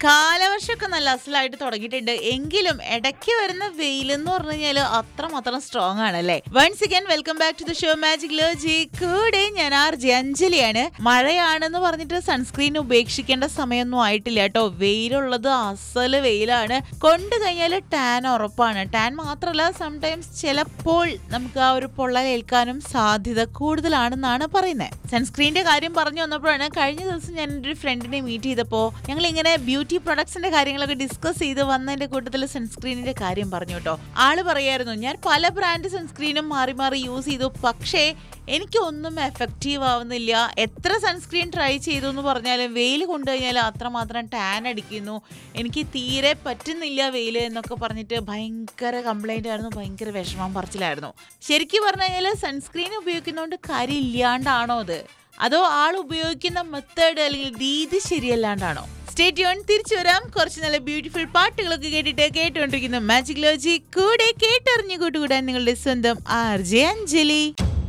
കാലവർഷമൊക്കെ നല്ല അസലായിട്ട് തുടങ്ങിയിട്ടുണ്ട് എങ്കിലും ഇടയ്ക്ക് വരുന്ന വെയിൽ എന്ന് പറഞ്ഞു കഴിഞ്ഞാൽ അത്രമാത്രം സ്ട്രോങ് ആണല്ലേ once again welcome back to the show magic logic കൂടെ ഞാൻ ആർ ജെ അഞ്ജലിയാണ് മഴയാണെന്ന് പറഞ്ഞിട്ട് സൺസ്ക്രീൻ ഉപേക്ഷിക്കേണ്ട സമയമൊന്നും ആയിട്ടില്ല കേട്ടോ വെയിലുള്ളത് അസല് വെയിലാണ് കൊണ്ടു കഴിഞ്ഞാൽ ടാൻ ഉറപ്പാണ് ടാൻ മാത്രമല്ല സംടൈംസ് ചിലപ്പോൾ നമുക്ക് ആ ഒരു പൊള്ളലേൽക്കാനും സാധ്യത കൂടുതലാണെന്നാണ് പറയുന്നത് സൺസ്ക്രീനിന്റെ കാര്യം പറഞ്ഞു വന്നപ്പോഴാണ് കഴിഞ്ഞ ദിവസം ഞാൻ എൻ്റെ ഒരു ഫ്രണ്ടിനെ മീറ്റ് ചെയ്തപ്പോൾ ഞങ്ങൾ ഇങ്ങനെ ബ്യൂട്ടി പ്രൊഡക്ട്സിന്റെ കാര്യങ്ങളൊക്കെ ഡിസ്കസ് ചെയ്ത് വന്നതിന്റെ കൂട്ടത്തിൽ സൺസ്ക്രീനിന്റെ കാര്യം പറഞ്ഞു കേട്ടോ ആള് പറയായിരുന്നു ഞാൻ പല ബ്രാൻഡ് സൺസ്ക്രീനും മാറി മാറി യൂസ് ചെയ്തു പക്ഷേ എനിക്കൊന്നും എഫക്റ്റീവ് ആവുന്നില്ല എത്ര സൺസ്ക്രീൻ ട്രൈ ചെയ്തു എന്ന് പറഞ്ഞാലും വെയിൽ കൊണ്ടു കഴിഞ്ഞാൽ അത്രമാത്രം ടാൻ അടിക്കുന്നു എനിക്ക് തീരെ പറ്റുന്നില്ല വെയിൽ എന്നൊക്കെ പറഞ്ഞിട്ട് ഭയങ്കര കംപ്ലൈൻ്റ് ആയിരുന്നു ഭയങ്കര വിഷമം പറച്ചിലായിരുന്നു ശരിക്കും പറഞ്ഞു കഴിഞ്ഞാൽ സൺസ്ക്രീൻ ഉപയോഗിക്കുന്നതുകൊണ്ട് കാര്യം ഇല്ലാണ്ടാണോ അത് അതോ ആൾ ഉപയോഗിക്കുന്ന മെത്തേഡ് അല്ലെങ്കിൽ രീതി ശരിയല്ലാണ്ടാണോ സ്റ്റേറ്റ് യോൺ തിരിച്ചു വരാം കുറച്ച് നല്ല ബ്യൂട്ടിഫുൾ പാട്ടുകളൊക്കെ കേട്ടിട്ട് കേട്ടുകൊണ്ടിരിക്കുന്ന മാജിക് ലോജി കൂടെ കേട്ടറിഞ്ഞു കൂട്ടുകൂടാൻ നിങ്ങളുടെ സ്വന്തം ആർ ജെ അഞ്ജലി